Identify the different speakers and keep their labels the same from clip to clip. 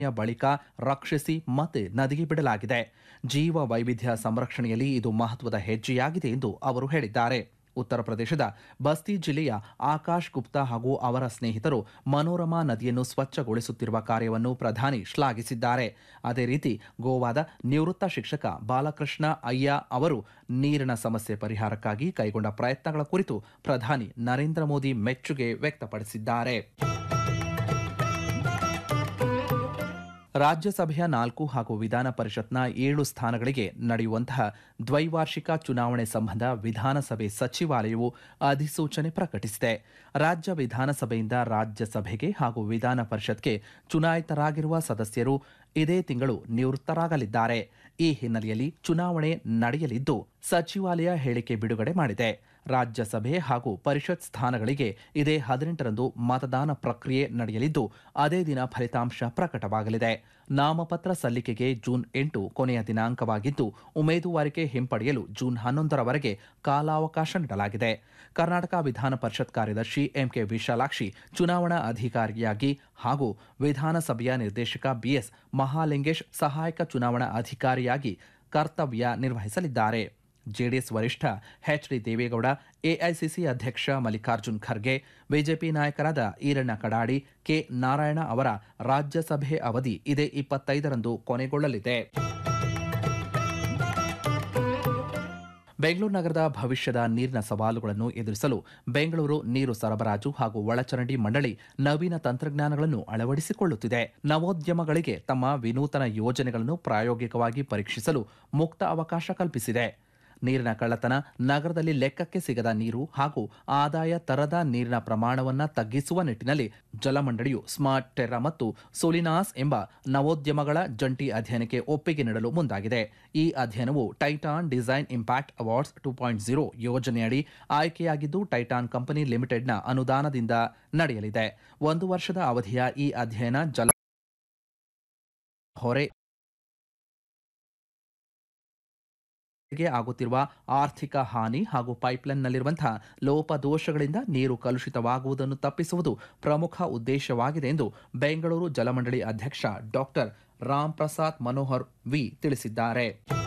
Speaker 1: ಬಳಿಕ ರಕ್ಷಿಸಿ ಮತ್ತೆ ನದಿಗೆ ಬಿಡಲಾಗಿದೆ ಜೀವ ವೈವಿಧ್ಯ ಸಂರಕ್ಷಣೆಯಲ್ಲಿ ಇದು ಮಹತ್ವದ ಹೆಜ್ಜೆಯಾಗಿದೆ ಎಂದು ಅವರು ಹೇಳಿದ್ದಾರೆ ಉತ್ತರ ಪ್ರದೇಶದ ಬಸ್ತಿ ಜಿಲ್ಲೆಯ ಆಕಾಶ್ ಗುಪ್ತಾ ಹಾಗೂ ಅವರ ಸ್ನೇಹಿತರು ಮನೋರಮಾ ನದಿಯನ್ನು ಸ್ವಚ್ಛಗೊಳಿಸುತ್ತಿರುವ ಕಾರ್ಯವನ್ನು ಪ್ರಧಾನಿ ಶ್ಲಾಘಿಸಿದ್ದಾರೆ ಅದೇ ರೀತಿ ಗೋವಾದ ನಿವೃತ್ತ ಶಿಕ್ಷಕ ಬಾಲಕೃಷ್ಣ ಅಯ್ಯ ಅವರು ನೀರಿನ ಸಮಸ್ಯೆ ಪರಿಹಾರಕ್ಕಾಗಿ ಕೈಗೊಂಡ ಪ್ರಯತ್ನಗಳ ಕುರಿತು ಪ್ರಧಾನಿ ನರೇಂದ್ರ ಮೋದಿ ಮೆಚ್ಚುಗೆ ವ್ಯಕ್ತಪಡಿಸಿದ್ದಾರೆ ರಾಜ್ಯಸಭೆಯ ನಾಲ್ಕು ಹಾಗೂ ವಿಧಾನ ಪರಿಷತ್ನ ಏಳು ಸ್ಥಾನಗಳಿಗೆ ನಡೆಯುವಂತಹ ದ್ವೈವಾರ್ಷಿಕ ಚುನಾವಣೆ ಸಂಬಂಧ ವಿಧಾನಸಭೆ ಸಚಿವಾಲಯವು ಅಧಿಸೂಚನೆ ಪ್ರಕಟಿಸಿದೆ ರಾಜ್ಯ ವಿಧಾನಸಭೆಯಿಂದ ರಾಜ್ಯಸಭೆಗೆ ಹಾಗೂ ವಿಧಾನ ಪರಿಷತ್ಗೆ ಚುನಾಯಿತರಾಗಿರುವ ಸದಸ್ಯರು ಇದೇ ತಿಂಗಳು ನಿವೃತ್ತರಾಗಲಿದ್ದಾರೆ ಈ ಹಿನ್ನೆಲೆಯಲ್ಲಿ ಚುನಾವಣೆ ನಡೆಯಲಿದ್ದು ಸಚಿವಾಲಯ ಹೇಳಿಕೆ ಬಿಡುಗಡೆ ಮಾಡಿದೆ ರಾಜ್ಯಸಭೆ ಹಾಗೂ ಪರಿಷತ್ ಸ್ಥಾನಗಳಿಗೆ ಇದೇ ಹದಿನೆಂಟರಂದು ಮತದಾನ ಪ್ರಕ್ರಿಯೆ ನಡೆಯಲಿದ್ದು ಅದೇ ದಿನ ಫಲಿತಾಂಶ ಪ್ರಕಟವಾಗಲಿದೆ ನಾಮಪತ್ರ ಸಲ್ಲಿಕೆಗೆ ಜೂನ್ ಎಂಟು ಕೊನೆಯ ದಿನಾಂಕವಾಗಿದ್ದು ಉಮೇದುವಾರಿಕೆ ಹಿಂಪಡೆಯಲು ಜೂನ್ ಹನ್ನೊಂದರವರೆಗೆ ಕಾಲಾವಕಾಶ ನೀಡಲಾಗಿದೆ ಕರ್ನಾಟಕ ವಿಧಾನ ಪರಿಷತ್ ಕಾರ್ಯದರ್ಶಿ ಎಂಕೆ ವಿಶಾಲಾಕ್ಷಿ ಚುನಾವಣಾ ಅಧಿಕಾರಿಯಾಗಿ ಹಾಗೂ ವಿಧಾನಸಭೆಯ ನಿರ್ದೇಶಕ ಬಿಎಸ್ ಮಹಾಲಿಂಗೇಶ್ ಸಹಾಯಕ ಚುನಾವಣಾ ಅಧಿಕಾರಿಯಾಗಿ ಕರ್ತವ್ಯ ನಿರ್ವಹಿಸಲಿದ್ದಾರೆ ಜೆಡಿಎಸ್ ವರಿಷ್ಠ ಎಚ್ ಡಿ ದೇವೇಗೌಡ ಎಐಸಿಸಿ ಅಧ್ಯಕ್ಷ ಮಲ್ಲಿಕಾರ್ಜುನ್ ಖರ್ಗೆ ಬಿಜೆಪಿ ನಾಯಕರಾದ ಈರಣ್ಣ ಕಡಾಡಿ ಕೆ ನಾರಾಯಣ ಅವರ ರಾಜ್ಯಸಭೆ ಅವಧಿ ಇದೇ ಇಪ್ಪತ್ತೈದರಂದು ಕೊನೆಗೊಳ್ಳಲಿದೆ ಬೆಂಗಳೂರು ನಗರದ ಭವಿಷ್ಯದ ನೀರಿನ ಸವಾಲುಗಳನ್ನು ಎದುರಿಸಲು ಬೆಂಗಳೂರು ನೀರು ಸರಬರಾಜು ಹಾಗೂ ಒಳಚರಂಡಿ ಮಂಡಳಿ ನವೀನ ತಂತ್ರಜ್ಞಾನಗಳನ್ನು ಅಳವಡಿಸಿಕೊಳ್ಳುತ್ತಿದೆ ನವೋದ್ಯಮಗಳಿಗೆ ತಮ್ಮ ವಿನೂತನ ಯೋಜನೆಗಳನ್ನು ಪ್ರಾಯೋಗಿಕವಾಗಿ ಪರೀಕ್ಷಿಸಲು ಮುಕ್ತ ಅವಕಾಶ ಕಲ್ಪಿಸಿದೆ ನೀರಿನ ಕಳ್ಳತನ ನಗರದಲ್ಲಿ ಲೆಕ್ಕಕ್ಕೆ ಸಿಗದ ನೀರು ಹಾಗೂ ಆದಾಯ ತರದ ನೀರಿನ ಪ್ರಮಾಣವನ್ನು ತಗ್ಗಿಸುವ ನಿಟ್ಟಿನಲ್ಲಿ ಜಲಮಂಡಳಿಯು ಸ್ಮಾರ್ಟ್ ಟೆರ್ರಾ ಮತ್ತು ಸೋಲಿನಾಸ್ ಎಂಬ ನವೋದ್ಯಮಗಳ ಜಂಟಿ ಅಧ್ಯಯನಕ್ಕೆ ಒಪ್ಪಿಗೆ ನೀಡಲು ಮುಂದಾಗಿದೆ ಈ ಅಧ್ಯಯನವು Titan design impact awards two point zero ಯೋಜನೆಯಡಿ ಆಯ್ಕೆಯಾಗಿದ್ದು ಟೈಟಾನ್ ಕಂಪನಿ ಲಿಮಿಟೆಡ್ನ ಅನುದಾನದಿಂದ ನಡೆಯಲಿದೆ ಒಂದು ವರ್ಷದ ಅವಧಿಯ ಈ ಅಧ್ಯಯನ ಜಲ ಹೊರೆ ಗೆ ಆಗುತ್ತಿರುವ ಆರ್ಥಿಕ ಹಾನಿ ಹಾಗೂ ಪೈಪ್ಲೈನ್ನಲ್ಲಿರುವಂತಹ ಲೋಪದೋಷಗಳಿಂದ ನೀರು ಕಲುಷಿತವಾಗುವುದನ್ನು ತಪ್ಪಿಸುವುದು ಪ್ರಮುಖ ಉದ್ದೇಶವಾಗಿದೆ ಎಂದು ಬೆಂಗಳೂರು ಜಲಮಂಡಳಿ ಅಧ್ಯಕ್ಷ ಡಾಕ್ಟರ್ ರಾಮ್ ಪ್ರಸಾದ್ ಮನೋಹರ್ ವಿ ತಿಳಿಸಿದ್ದಾರೆ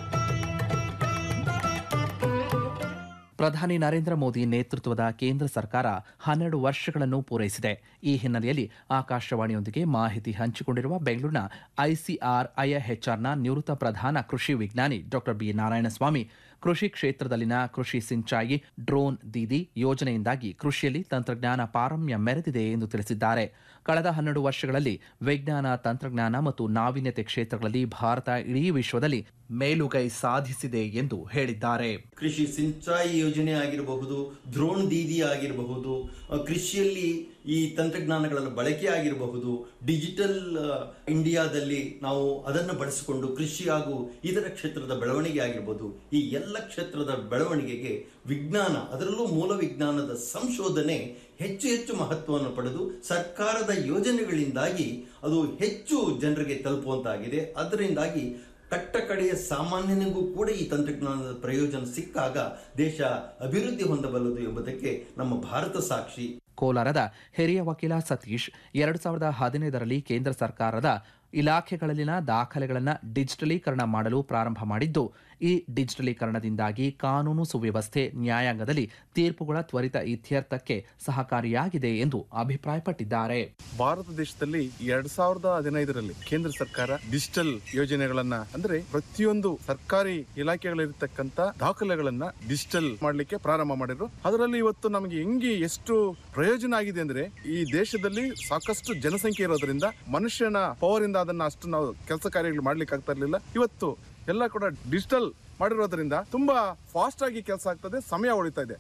Speaker 1: ಪ್ರಧಾನಿ ನರೇಂದ್ರ ಮೋದಿ ನೇತೃತ್ವದ ಕೇಂದ್ರ ಸರ್ಕಾರ ಹನ್ನೆರಡು ವರ್ಷಗಳನ್ನು ಪೂರೈಸಿದೆ ಈ ಹಿನ್ನೆಲೆಯಲ್ಲಿ ಆಕಾಶವಾಣಿಯೊಂದಿಗೆ ಮಾಹಿತಿ ಹಂಚಿಕೊಂಡಿರುವ ಬೆಂಗಳೂರಿನ ಐಸಿಆರ್ ಐಎಚ್ಆರ್ನ ನಿವೃತ್ತ ಪ್ರಧಾನ ಕೃಷಿ ವಿಜ್ಞಾನಿ ಡಾಕ್ಟರ್ ಬಿ ನಾರಾಯಣಸ್ವಾಮಿ ಕೃಷಿ ಕ್ಷೇತ್ರದಲ್ಲಿನ ಕೃಷಿ ಸಿಂಚಾಯಿ ಡ್ರೋನ್ ದೀದಿ ಯೋಜನೆಯಿಂದಾಗಿ ಕೃಷಿಯಲ್ಲಿ ತಂತ್ರಜ್ಞಾನ ಪಾರಮ್ಯ ಮೆರೆದಿದೆ ಎಂದು ತಿಳಿಸಿದ್ದಾರೆ ಕಳೆದ ಹನ್ನೆರಡು ವರ್ಷಗಳಲ್ಲಿ ವಿಜ್ಞಾನ ತಂತ್ರಜ್ಞಾನ ಮತ್ತು ನಾವೀನ್ಯತೆ ಕ್ಷೇತ್ರಗಳಲ್ಲಿ ಭಾರತ ಇಡೀ ವಿಶ್ವದಲ್ಲಿ ಮೇಲುಗೈ ಸಾಧಿಸಿದೆ ಎಂದು ಹೇಳಿದ್ದಾರೆ
Speaker 2: ಕೃಷಿ ಸಿಂಚಾಯಿ ಯೋಜನೆ ಆಗಿರಬಹುದು ದ್ರೋಣ್ ದೀದಿ ಆಗಿರಬಹುದು ಅ, ಕೃಷಿಯಲ್ಲಿ ಈ ತಂತ್ರಜ್ಞಾನಗಳ ಬಳಕೆ ಆಗಿರಬಹುದು ಡಿಜಿಟಲ್ ಅ, ಇಂಡಿಯಾದಲ್ಲಿ ನಾವು ಅದನ್ನು ಬಳಸಿಕೊಂಡು ಕೃಷಿ ಹಾಗೂ ಇತರ ಕ್ಷೇತ್ರದ ಬೆಳವಣಿಗೆ ಆಗಿರಬಹುದು ಈ ಎಲ್ಲ ಕ್ಷೇತ್ರದ ಬೆಳವಣಿಗೆಗೆ ವಿಜ್ಞಾನ ಅದರಲ್ಲೂ ಮೂಲ ವಿಜ್ಞಾನದ ಸಂಶೋಧನೆ ಹೆಚ್ಚು ಹೆಚ್ಚು ಮಹತ್ವವನ್ನು ಪಡೆದು ಸರ್ಕಾರದ ಯೋಜನೆಗಳಿಂದಾಗಿ ಅದು ಹೆಚ್ಚು ಜನರಿಗೆ ತಲುಪುವಂತಾಗಿದೆ ಅದರಿಂದಾಗಿ ಕಟ್ಟ ಕಡೆಯ ಸಾಮಾನ್ಯನಿಗೂ ಕೂಡ ಈ ತಂತ್ರಜ್ಞಾನದ ಪ್ರಯೋಜನ ಸಿಕ್ಕಾಗ ದೇಶ ಅಭಿವೃದ್ಧಿ ಹೊಂದಬಲ್ಲದು ಎಂಬುದಕ್ಕೆ ನಮ್ಮ ಭಾರತ ಸಾಕ್ಷಿ
Speaker 1: ಕೋಲಾರದ ಹಿರಿಯ ವಕೀಲ ಸತೀಶ್ ಎರಡು ಸಾವಿರದ ಹದಿನೈದರಲ್ಲಿ ಕೇಂದ್ರ ಸರ್ಕಾರದ ಇಲಾಖೆಗಳಲ್ಲಿನ ದಾಖಲೆಗಳನ್ನು ಡಿಜಿಟಲೀಕರಣ ಮಾಡಲು ಪ್ರಾರಂಭ ಮಾಡಿದ್ದು ಈ ಡಿಜಿಟಲೀಕರಣದಿಂದಾಗಿ ಕಾನೂನು ಸುವ್ಯವಸ್ಥೆ ನ್ಯಾಯಾಂಗದಲ್ಲಿ ತೀರ್ಪುಗಳ ತ್ವರಿತ ಇತ್ಯರ್ಥಕ್ಕೆ ಸಹಕಾರಿಯಾಗಿದೆ ಎಂದು ಅಭಿಪ್ರಾಯಪಟ್ಟಿದ್ದಾರೆ
Speaker 3: ಭಾರತ ದೇಶದಲ್ಲಿ ಎರಡ್ ಸಾವಿರದ ಹದಿನೈದರಲ್ಲಿ ಕೇಂದ್ರ ಸರ್ಕಾರ ಡಿಜಿಟಲ್ ಯೋಜನೆಗಳನ್ನ ಅಂದ್ರೆ ಪ್ರತಿಯೊಂದು ಸರ್ಕಾರಿ ಇಲಾಖೆಗಳಿರ್ತಕ್ಕಂತ ದಾಖಲೆಗಳನ್ನ ಡಿಜಿಟಲ್ ಮಾಡ್ಲಿಕ್ಕೆ ಪ್ರಾರಂಭ ಮಾಡಿದ್ರು ಅದರಲ್ಲಿ ಇವತ್ತು ನಮಗೆ ಹೆಂಗೆ ಎಷ್ಟು ಪ್ರಯೋಜನ ಆಗಿದೆ ಅಂದ್ರೆ ಈ ದೇಶದಲ್ಲಿ ಸಾಕಷ್ಟು ಜನಸಂಖ್ಯೆ ಇರೋದ್ರಿಂದ ಮನುಷ್ಯನ ಪವರ್ ಇಂದ ಅದನ್ನ ಅಷ್ಟು ನಾವು ಕೆಲಸ ಕಾರ್ಯಗಳು ಮಾಡ್ಲಿಕ್ಕೆ ಆಗ್ತಾ ಇರ್ಲಿಲ್ಲ ಇವತ್ತು ಎಲ್ಲ ಕೂಡ ಡಿಜಿಟಲ್ ಮಾಡಿರೋದ್ರಿಂದ ತುಂಬಾ ಫಾಸ್ಟ್ ಆಗಿ ಕೆಲಸ ಆಗ್ತದೆ ಸಮಯ ಉಳಿತಾ ಇದೆ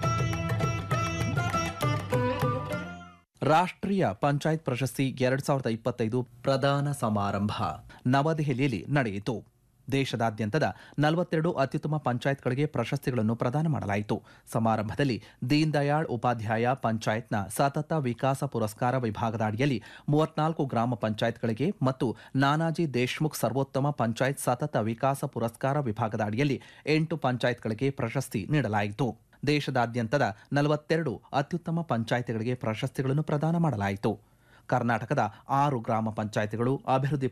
Speaker 1: ರಾಷ್ಟ್ರೀಯ ಪಂಚಾಯತ್ ಪ್ರಶಸ್ತಿ ಎರಡ್ ಸಾವಿರದ ಇಪ್ಪತ್ತೈದು ಪ್ರದಾನ ಸಮಾರಂಭ ನವದೆಹಲಿಯಲ್ಲಿ ನಡೆಯಿತು ದೇಶದಾದ್ಯಂತದ ನಲವತ್ತೆರಡು ಅತ್ಯುತ್ತಮ ಪಂಚಾಯತ್ಗಳಿಗೆ ಪ್ರಶಸ್ತಿಗಳನ್ನು ಪ್ರದಾನ ಮಾಡಲಾಯಿತು ಸಮಾರಂಭದಲ್ಲಿ ದೀನ್ ದಯಾಳ್ ಉಪಾಧ್ಯಾಯ ಪಂಚಾಯತ್ನ ಸತತ ವಿಕಾಸ ಪುರಸ್ಕಾರ ವಿಭಾಗದ ಅಡಿಯಲ್ಲಿ ಮೂವತ್ನಾಲ್ಕು ಗ್ರಾಮ ಪಂಚಾಯತ್ಗಳಿಗೆ ಮತ್ತು ನಾನಾಜಿ ದೇಶ್ಮುಖ್ ಸರ್ವೋತ್ತಮ ಪಂಚಾಯತ್ ಸತತ ವಿಕಾಸ ಪುರಸ್ಕಾರ ವಿಭಾಗದ ಅಡಿಯಲ್ಲಿ ಎಂಟು ಪಂಚಾಯತ್ಗಳಿಗೆ ಪ್ರಶಸ್ತಿ ನೀಡಲಾಯಿತು ದೇಶದಾದ್ಯಂತದ ನಲವತ್ತೆರಡು ಅತ್ಯುತ್ತಮ ಪಂಚಾಯಿತಿಗಳಿಗೆ ಪ್ರಶಸ್ತಿಗಳನ್ನು ಪ್ರದಾನ ಮಾಡಲಾಯಿತು ಕರ್ನಾಟಕದ ಆರು ಗ್ರಾಮ ಪಂಚಾಯಿತಿಗಳು ಅಭಿವೃದ್ಧಿ